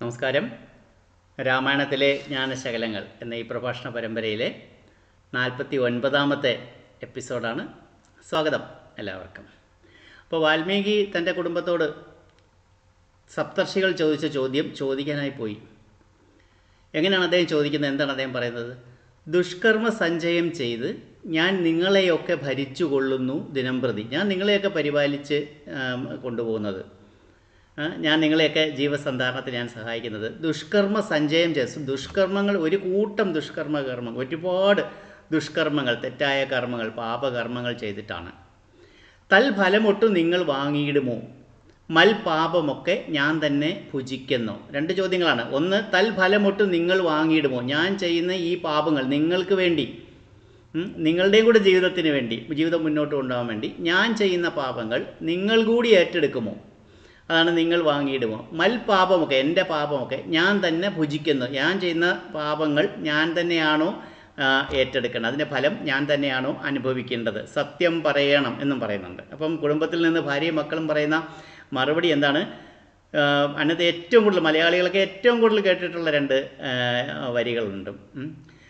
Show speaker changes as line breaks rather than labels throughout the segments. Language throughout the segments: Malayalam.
നമസ്കാരം രാമായണത്തിലെ ജ്ഞാനശകലങ്ങൾ എന്ന ഈ പ്രഭാഷണ പരമ്പരയിലെ നാൽപ്പത്തി ഒൻപതാമത്തെ എപ്പിസോഡാണ് സ്വാഗതം എല്ലാവർക്കും അപ്പോൾ വാൽമീകി തൻ്റെ കുടുംബത്തോട് സപ്തർഷികൾ ചോദിച്ച ചോദ്യം ചോദിക്കാനായി പോയി എങ്ങനെയാണ് അദ്ദേഹം ചോദിക്കുന്നത് എന്താണ് അദ്ദേഹം പറയുന്നത് ദുഷ്കർമ്മ സഞ്ചയം ചെയ്ത് ഞാൻ നിങ്ങളെയൊക്കെ ഭരിച്ചു കൊള്ളുന്നു ദിനം പ്രതി ഞാൻ നിങ്ങളെയൊക്കെ പരിപാലിച്ച് ആം, കൊണ്ടുപോകുന്നത് ആ, ഞാൻ നിങ്ങളെയൊക്കെ ജീവസന്ധാരണത്തിന് ഞാൻ സഹായിക്കുന്നത് ദുഷ്കർമ്മ സഞ്ചയം ചെയ്ത് ദുഷ്കർമ്മങ്ങൾ ഒരു കൂട്ടം ദുഷ്കർമ്മ കർമ്മങ്ങൾ ഒരുപാട് ദുഷ്കർമ്മങ്ങൾ തെറ്റായ കർമ്മങ്ങൾ പാപകർമ്മങ്ങൾ ചെയ്തിട്ടാണ് തൽഫലമൊട്ട് നിങ്ങൾ വാങ്ങിയിടുമോ മൽപാപമൊക്കെ ഞാൻ തന്നെ ഭുജിക്കുന്നു രണ്ട് ചോദ്യങ്ങളാണ് ഒന്ന് തൽഫലമൊട്ട് നിങ്ങൾ വാങ്ങിയിടുമോ ഞാൻ ചെയ്യുന്ന ഈ പാപങ്ങൾ നിങ്ങൾക്ക് വേണ്ടി ഉം, നിങ്ങളുടെയും കൂടെ ജീവിതത്തിന് വേണ്ടി ജീവിതം മുന്നോട്ട് കൊണ്ടുപോകാൻ വേണ്ടി ഞാൻ ചെയ്യുന്ന പാപങ്ങൾ നിങ്ങൾ കൂടി ഏറ്റെടുക്കുമോ അതാണ് നിങ്ങൾ വാങ്ങിയിടുമോ മൽപാപമൊക്കെ എൻ്റെ പാപമൊക്കെ ഞാൻ തന്നെ ഭുജിക്കുന്നു ഞാൻ ചെയ്യുന്ന പാപങ്ങൾ ഞാൻ തന്നെയാണോ ആ, ഏറ്റെടുക്കേണ്ടത് അതിൻ്റെ ഫലം ഞാൻ തന്നെയാണോ അനുഭവിക്കേണ്ടത് സത്യം പറയണം എന്നും പറയുന്നുണ്ട് അപ്പം കുടുംബത്തിൽ നിന്ന് ഭാര്യയും മക്കളും പറയുന്ന മറുപടി എന്താണ് ആ, അതിനകത്ത് ഏറ്റവും കൂടുതൽ മലയാളികളൊക്കെ ഏറ്റവും കൂടുതൽ കേട്ടിട്ടുള്ള രണ്ട് ആ, വരികളുണ്ട് ഉം.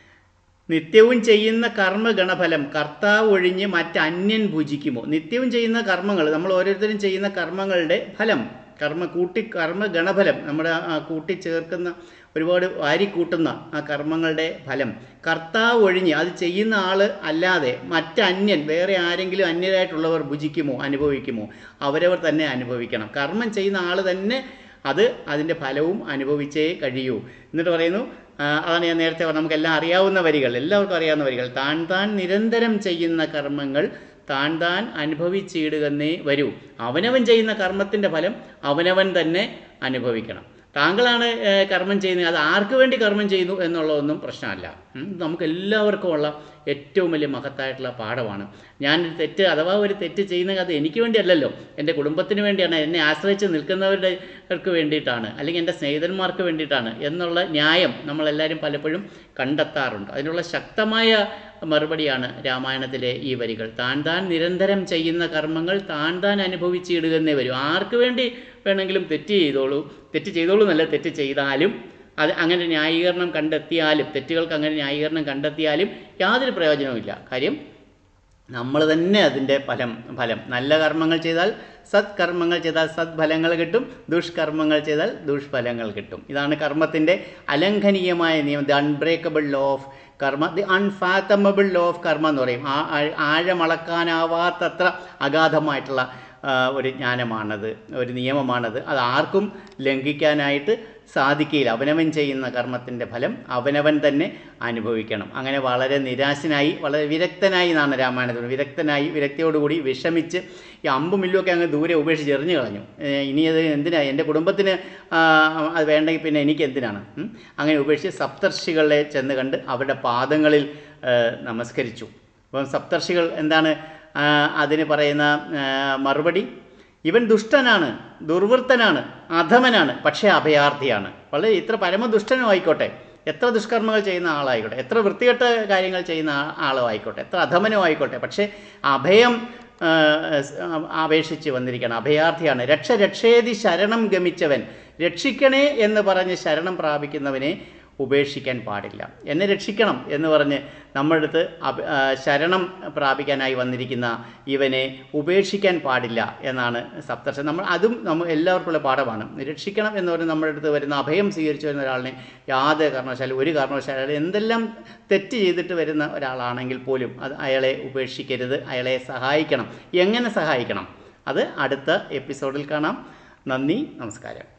നിത്യവും ചെയ്യുന്ന കർമ്മ ഗണഫലം കർത്താവ് ഒഴിഞ്ഞ് മറ്റന്യൻ ഭുജിക്കുമോ നിത്യവും ചെയ്യുന്ന കർമ്മങ്ങൾ നമ്മൾ ഓരോരുത്തരും ചെയ്യുന്ന കർമ്മങ്ങളുടെ ഫലം കർമ്മ കൂട്ടി കർമ്മ ഗണഫലം നമ്മുടെ ആ കൂട്ടിച്ചേർക്കുന്ന ഒരുപാട് വാരിക്കൂട്ടുന്ന ആ കർമ്മങ്ങളുടെ ഫലം കർത്താവ് ഒഴിഞ്ഞ് അത് ചെയ്യുന്ന ആൾ അല്ലാതെ മറ്റന്യൻ വേറെ ആരെങ്കിലും അന്യരായിട്ടുള്ളവർ ഭുജിക്കുമോ അനുഭവിക്കുമോ അവരവർ തന്നെ അനുഭവിക്കണം കർമ്മം ചെയ്യുന്ന ആൾ തന്നെ അത് അതിൻ്റെ ഫലവും അനുഭവിച്ചേ കഴിയൂ എന്നിട്ട് പറയുന്നു ആ, അതാണ് ഞാൻ നേരത്തെ പറഞ്ഞത് നമുക്കെല്ലാം അറിയാവുന്ന വരികൾ എല്ലാവർക്കും അറിയാവുന്ന വരികൾ താൻ താൻ നിരന്തരം ചെയ്യുന്ന കർമ്മങ്ങൾ താൻ താൻ അനുഭവിച്ചിടുകന്നേ വരൂ അവനവൻ ചെയ്യുന്ന കർമ്മത്തിൻ്റെ ഫലം അവനവൻ തന്നെ അനുഭവിക്കണം താങ്കളാണ് ഏ, കർമ്മം ചെയ്യുന്നത് അത് ആർക്ക് വേണ്ടി കർമ്മം ചെയ്യുന്നു എന്നുള്ളതൊന്നും പ്രശ്നമല്ല ഉം, നമുക്ക് എല്ലാവർക്കും ഉള്ള ഏറ്റവും വലിയ മഹത്തായിട്ടുള്ള പാഠമാണ് ഞാനൊരു തെറ്റ് അഥവാ ഒരു തെറ്റ് ചെയ്യുന്നത് അത് എനിക്ക് വേണ്ടിയല്ലല്ലോ എൻ്റെ കുടുംബത്തിന് വേണ്ടിയാണ് എന്നെ ആശ്രയിച്ച് നിൽക്കുന്നവർക്ക് വേണ്ടിയിട്ടാണ് അല്ലെങ്കിൽ എൻ്റെ സ്നേഹിതന്മാർക്ക് വേണ്ടിയിട്ടാണ് എന്നുള്ള ന്യായം നമ്മളെല്ലാവരും പലപ്പോഴും കണ്ടെത്താറുണ്ട് അതിനുള്ള ശക്തമായ മറുപടിയാണ് രാമായണത്തിലെ ഈ വരികൾ താൻ താൻ നിരന്തരം ചെയ്യുന്ന കർമ്മങ്ങൾ താൻ താൻ അനുഭവിച്ചിടുകന്നേ വരും ആർക്ക് വേണ്ടി വേണമെങ്കിലും തെറ്റ് ചെയ്തോളൂ തെറ്റ് ചെയ്തോളൂ എന്നല്ല തെറ്റ് ചെയ്താലും അത് അങ്ങനെ ന്യായീകരണം കണ്ടെത്തിയാലും തെറ്റുകൾക്ക് അങ്ങനെ ന്യായീകരണം കണ്ടെത്തിയാലും യാതൊരു പ്രയോജനവുമില്ല കാര്യം നമ്മൾ തന്നെ അതിൻ്റെ ഫലം ഫലം നല്ല കർമ്മങ്ങൾ ചെയ്താൽ സത്കർമ്മങ്ങൾ ചെയ്താൽ സത്ഫലങ്ങൾ കിട്ടും ദുഷ്കർമ്മങ്ങൾ ചെയ്താൽ ദുഷ്ഫലങ്ങൾ കിട്ടും ഇതാണ് കർമ്മത്തിൻ്റെ അലംഘനീയമായ നിയമം the unbreakable law of karma the unfathomable law of karma എന്ന് പറയും ആ ആഴ- ആഴമളക്കാനാവാത്തത്ര അഗാധമായിട്ടുള്ള ആ, ഒരു ജ്ഞാനമാണത് ഒരു നിയമമാണത് അത് ആർക്കും ലംഘിക്കാനായിട്ട് സാധിക്കില്ല അവനവൻ ചെയ്യുന്ന കർമ്മത്തിൻ്റെ ഫലം അവനവൻ തന്നെ അനുഭവിക്കണം അങ്ങനെ വളരെ നിരാശനായി വളരെ വിരക്തനായി എന്നാണ് രാമായണത്തിൽ വിരക്തനായി വിരക്തിയോടുകൂടി വിഷമിച്ച് ഈ അമ്പും മില്ലുമൊക്കെ അങ്ങ് ദൂരെ ഉപേക്ഷിച്ച് എറിഞ്ഞു കളഞ്ഞു ഏ, ഇനി അത് എന്തിനാ എൻ്റെ കുടുംബത്തിന് ആ, അത് വേണ്ടെങ്കിൽ പിന്നെ എനിക്ക് എന്തിനാണ് ഉം? അങ്ങനെ ഉപേക്ഷിച്ച് സപ്തർഷികളെ ചെന്ന് കണ്ട് അവരുടെ പാദങ്ങളിൽ ഏ, നമസ്കരിച്ചു അപ്പം സപ്തർഷികൾ എന്താണ് ആ, അതിന് പറയുന്ന ആ, മറുപടി ഇവൻ ദുഷ്ടനാണ് ദുർവൃത്തനാണ് അധമനാണ് പക്ഷേ അഭയാർത്ഥിയാണ് വളരെ ഇത്ര പരമദുഷ്ടനും ആയിക്കോട്ടെ എത്ര ദുഷ്കർമ്മങ്ങൾ ചെയ്യുന്ന ആളായിക്കോട്ടെ എത്ര വൃത്തികെട്ട കാര്യങ്ങൾ ചെയ്യുന്ന ആ- ആളും ആയിക്കോട്ടെ എത്ര അധമനും ആയിക്കോട്ടെ പക്ഷേ അഭയം ആ, സ്- ആ, അപേക്ഷിച്ച് വന്നിരിക്കണം അഭയാർത്ഥിയാണ് രക്ഷ രക്ഷേതി ശരണം ഗമിച്ചവൻ രക്ഷിക്കണേ എന്ന് പറഞ്ഞ് ശരണം പ്രാപിക്കുന്നവനെ ഉപേക്ഷിക്കാൻ പാടില്ല എന്നെ രക്ഷിക്കണം എന്ന് പറഞ്ഞ് നമ്മുടെ അടുത്ത് അപ- ആ, ശരണം പ്രാപിക്കാനായി വന്നിരിക്കുന്ന ഇവനെ ഉപേക്ഷിക്കാൻ പാടില്ല എന്നാണ് സപ്തർഷ നമ്മൾ അതും നമ്മൾ എല്ലാവർക്കുള്ള പാഠമാണ് രക്ഷിക്കണം എന്ന് പറഞ്ഞ് നമ്മുടെ അടുത്ത് വരുന്ന അഭയം സ്വീകരിച്ചു വരുന്ന ഒരാളിനെ യാതൊരു കാരണവശാലും ഒരു കാരണവശാലും അയാൾ എന്തെല്ലാം തെറ്റ് ചെയ്തിട്ട് വരുന്ന ഒരാളാണെങ്കിൽ പോലും അത് അയാളെ ഉപേക്ഷിക്കരുത് അയാളെ സഹായിക്കണം എങ്ങനെ സഹായിക്കണം അത് അടുത്ത എപ്പിസോഡിൽ കാണാം നന്ദി നമസ്കാരം